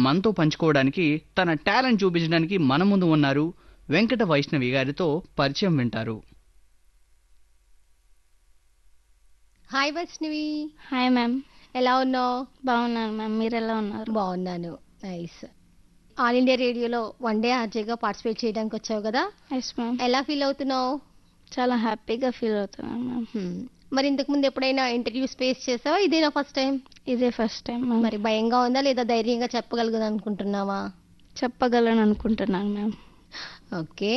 మనతో పంచుకోవడానికి తన టాలెంట్ చూపించడానికి మన ముందు ఉన్నారు వెంకట వైష్ణవి గారితో పరిచయం వింటారు హాయ్ వైష్ణవి హాయ్ మ్యామ్ ఎలా ఉన్నావు బాగున్నాను మ్యామ్ మీరు ఎలా ఉన్నారు బాగున్నాను నైస్ ఆల్ ఇండియా రేడియోలో వన్ డే ఆర్జేగా పార్టిసిపేట్ చేయడానికి వచ్చావు కదా ఎస్ మ్యామ్ ఎలా ఫీల్ అవుతున్నావు చాలా హ్యాపీగా ఫీల్ అవుతున్నాను మ్యామ్ హ్మ్. మరి ఇంతకు ముందు ఎప్పుడైనా ఇంటర్వ్యూస్ ఫేస్ చేసావా ఇదేనా ఫస్ట్ టైం ఇదే ఫస్ట్ టైం మ్యామ్ మరి భయంగా ఉందా లేదా ధైర్యంగా చెప్పగలగదు అనుకుంటున్నావా చెప్పగలను అనుకుంటున్నాను మ్యామ్ ఓకే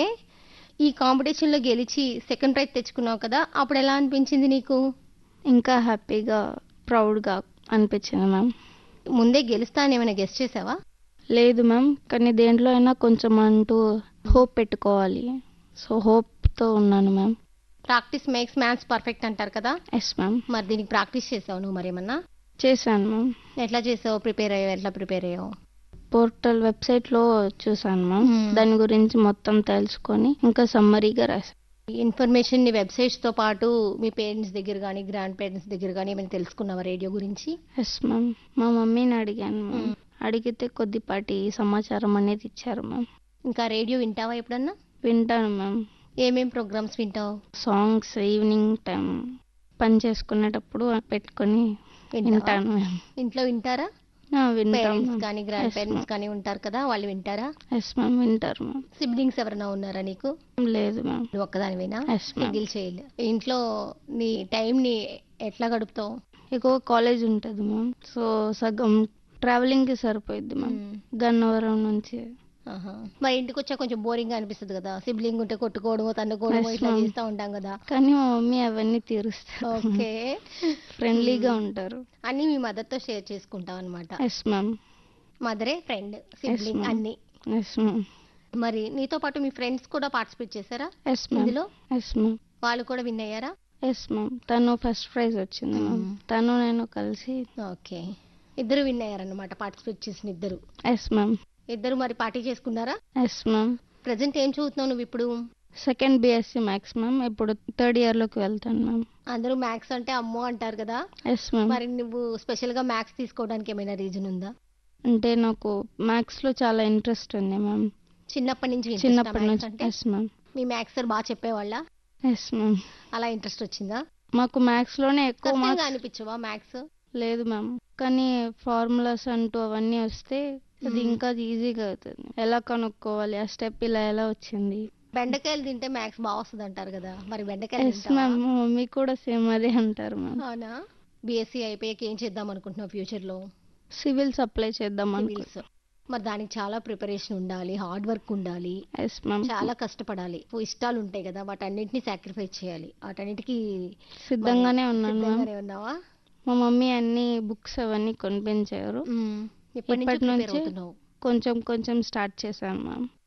ఈ కాంపిటీషన్లో గెలిచి సెకండ్ ప్రైజ్ తెచ్చుకున్నావు కదా అప్పుడు ఎలా అనిపించింది నీకు ఇంకా హ్యాపీగా ప్రౌడ్గా అనిపించింది మ్యామ్ ముందే గెలుస్తాను ఏమైనా గెస్ట్ చేసావా లేదు మ్యామ్ కానీ దేంట్లో అయినా కొంచెం అంటూ హోప్ పెట్టుకోవాలి సో హోప్తో ఉన్నాను ma'am practice makes maths perfect అంటారు కదా ఎస్ మ్యామ్ మరి దీనికి ప్రాక్టీస్ చేసావు నువ్వు మరేమన్నా చేశాను మ్యామ్ ఎట్లా చేసావు ప్రిపేర్ అయ్యావు ఎట్లా ప్రిపేర్ అయ్యావు పోర్టల్ వెబ్సైట్లో చూశాను మ్యామ్ Hmm. దాని గురించి మొత్తం తెలుసుకొని ఇంకా సమ్మరీగా రాశాను ఇన్ఫర్మేషన్ నీ వెబ్సైట్స్ తో పాటు మీ పేరెంట్స్ దగ్గర కానీ గ్రాండ్ పేరెంట్స్ దగ్గర కానీ ఏమైనా తెలుసుకున్నావా రేడియో గురించి ఎస్ మ్యామ్ మా మమ్మీని అడిగాను మ్యామ్ మ్మ్. అడిగితే కొద్దిపాటి సమాచారం అనేది ఇచ్చారు మ్యామ్ ఇంకా రేడియో వింటావా ఎప్పుడన్నా వింటాను మ్యామ్ ఏమేం ప్రోగ్రామ్స్ వింటావు సాంగ్స్ ఈవినింగ్ టైం పని చేసుకునేటప్పుడు పెట్టుకొని వింటావా? వింటాను మ్యామ్ ఇంట్లో వింటారా ఆ, వింటాం పేరెంట్స్ కానీ గ్రాండ్ Yes, పేరెంట్స్ ma'am. కానీ ఉంటారు కదా వాళ్ళు వింటారా ఎస్ మ్యామ్ వింటారు మ్యామ్ సిబ్లింగ్స్ ఎవరైనా ఉన్నారా నీకు లేదు మ్యామ్ నువ్వు ఒక్కదానివేనా Yes, ma'am. సిగ్గిల్ చేయలే ఇంట్లో నీ టైం ని ఎట్లా గడుపుతావు ఎక్కువ కాలేజ్ ఉంటుంది మ్యామ్ సో సగం ట్రావెలింగ్కి సరిపోయిద్ది మ్యామ్ మ్మ్. గన్నవరం నుంచి ఆహా. మరి ఇంటికి వచ్చా కొంచెం బోరింగ్ గా అనిపిస్తుంది కదా సిబ్లింగ్ ఉంటే కొట్టుకోవడం తన్నుకోవడం Yes, ఇట్లా ma'am. చేస్తూ ఉంటాం కదా కానీ మా మమ్మీ అవన్నీ తీరుస్తారు ఓకే ఫ్రెండ్లీగా ఉంటారు అన్ని మీ మదర్ తో షేర్ చేసుకుంటాం అనమాట ఎస్ మ్యామ్ మదరే ఫ్రెండ్ సిబ్లింగ్ ma'am. అన్ని ఎస్ మ్యామ్ మరి నీతో పాటు మీ ఫ్రెండ్స్ కూడా పార్టిసిపేట్ చేశారా ఎస్ మ్యామ్ ఇందులో ఎస్ మ్యామ్ వాళ్ళు కూడా విన్ అయ్యారా ఎస్ మ్యామ్ తను ఫస్ట్ ప్రైజ్ వచ్చింది మ్యామ్ మ్మ్. తను నేను కలిసి ఓకే ఇద్దరు విన్ అయ్యారన్నమాట పార్టిసిపేట్ చేసిన ఇద్దరు ఎస్ మ్యామ్ ఇద్దరు మరి పార్టీ చేసుకున్నారా ఎస్ మ్యామ్ ప్రజెంట్ ఏం చదువుతున్నావు నువ్వు ఇప్పుడు సెకండ్ బీఎస్సీ మ్యాథ్స్ మ్యామ్ ఇప్పుడు థర్డ్ ఇయర్లోకి వెళ్తాను మ్యామ్ అందరూ మ్యాథ్స్ అంటే అమ్మో అంటారు కదా ఎస్ మ్యామ్ మరి నువ్వు స్పెషల్ గా మ్యాథ్స్ తీసుకోవడానికి ఏమైనా రీజన్ ఉందా అంటే నాకు మ్యాథ్స్లో చాలా ఇంట్రెస్ట్ ఉంది మ్యామ్ చిన్నప్పటి నుంచి interest ఆ చిన్నప్పటి maths నుంచి అంటే ఎస్ మ్యామ్ మీ మ్యాథ్స్ సార్ బాగా చెప్పేవాళ్ళ ఎస్ మ్యామ్ అలా ఇంట్రెస్ట్ వచ్చిందా మాకు మ్యాథ్స్లోనే ఎక్కువ కష్టంగా మార్క్స్ అనిపించవా మ్యాథ్స్ లేదు మ్యామ్ కానీ ఫార్ములాస్ అంటూ అవన్నీ వస్తే అది మ్మ్. ఇంకా ఈజీగా అవుతుంది ఎలా కనుక్కోవాలి ఆ స్టెప్ ఇలా ఎలా వచ్చింది బెండకాయలు తింటే మ్యాథ్స్ బాగా వస్తుంది అంటారు కదా మరి బెండకాయలు ఎస్ తింటావా? మ్యామ్ మా మమ్మీ కూడా సేమ్ అదే అంటారు మ్యామ్ అవునా బీఎస్సీ అయిపోయాక ఏం చేద్దాం అనుకుంటున్నావు ఫ్యూచర్ లో సివిల్స్ అప్లై చేద్దాం అనుకో సివిల్స్ మరి దానికి చాలా ప్రిపరేషన్ ఉండాలి హార్డ్ వర్క్ ఉండాలి ఎస్ మ్యామ్ చాలా కష్టపడాలి ఓ ఇష్టాలు ఉంటాయి కదా వాటన్నిటిని సాక్రిఫైస్ చేయాలి వాటన్నిటికీ సిద్ధంగానే మరి ఉన్నాను మ్యామ్ సిద్ధంగానే ఉన్నావా మా మమ్మీ అన్ని బుక్స్ అవన్నీ కొనిపించారు ఇప్పటి నుంచి ఇప్పటి ప్రిపేర్ నుంచి అవుతున్నావు కొంచెం కొంచెం స్టార్ట్ చేశాను మ్యామ్